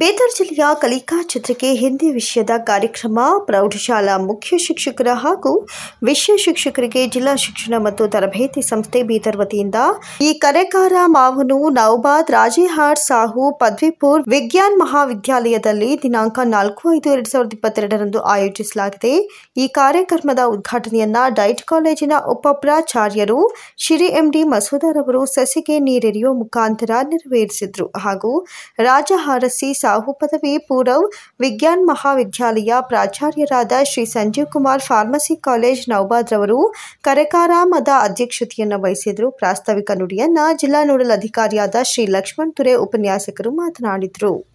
ಬೇದರ್ ಜಿಲ್ಲೆಯ ಕಲಿಕಾ ಚಿತ್ರಕ್ಕೆ ಹಿಂದಿ ವಿಷಯದ ಕಾರ್ಯಕ್ರಮ ಪ್ರೌಢಶಾಲಾ ಮುಖ್ಯ ಶಿಕ್ಷಕರ ಹಾಗೂ ವಿಷಯ ಶಿಕ್ಷಕರಿಗೆ ಜಿಲ್ಲಾ ಶಿಕ್ಷಣ ಮತ್ತು ತರಬೇತಿ ಸಂಸ್ಥೆ ಬೀದರ್ ವತಿಯಿಂದ ಈ ಕಾರ್ಯಕ್ರಮವನ್ನು ನೌಬಾದ್ ರಾಜೇಹಾರ್ ಸಾಹು ಪದವಿಪೂರ್ವ ವಿಜ್ಞಾನ್ ಮಹಾವಿದ್ಯಾಲಯದಲ್ಲಿ ದಿನಾಂಕ ನಾಲ್ಕು ಐದು ಎರಡ್ ಸಾವಿರದ ಇಪ್ಪತ್ತೆರಡರಂದು ಆಯೋಜಿಸಲಾಗಿದೆ ಈ ಕಾರ್ಯಕ್ರಮದ ಉದ್ಘಾಟನೆಯನ್ನ ಡೈಟ್ ಕಾಲೇಜಿನ ಉಪ ಪ್ರಾಚಾರ್ಯರು ಶ್ರೀ ಎಂಡಿ ಮಸೂದರ್ ಅವರು ಸಸಿಗೆ ನೀರೆರೆಯುವ ಮುಖಾಂತರ ನೆರವೇರಿಸಿದ್ರು ಹಾಗೂ ರಾಜಹಾರಸಿ ಸಾಹು ಪದವಿ ಪೂರ್ವ ವಿಜ್ಞಾನ್ ಮಹಾವಿದ್ಯಾಲಯ ಪ್ರಾಚಾರ್ಯರಾದ ಶ್ರೀ ಸಂಜೀವ್ ಕುಮಾರ್ ಫಾರ್ಮಸಿ ಕಾಲೇಜ್ ನೌಬಾದ್ ರವರು ಕಾರ್ಯಕ್ರಮದ ಅಧ್ಯಕ್ಷತೆಯನ್ನು ವಹಿಸಿದ್ರು ಪ್ರಾಸ್ತಾವಿಕ ನುಡಿಯನ್ನ ಜಿಲ್ಲಾ ನೋಡಲ್ ಅಧಿಕಾರಿಯಾದ ಶ್ರೀ ಲಕ್ಷ್ಮಣ್ ತುರೆ ಉಪನ್ಯಾಸಕರು ಮಾತನಾಡಿದರು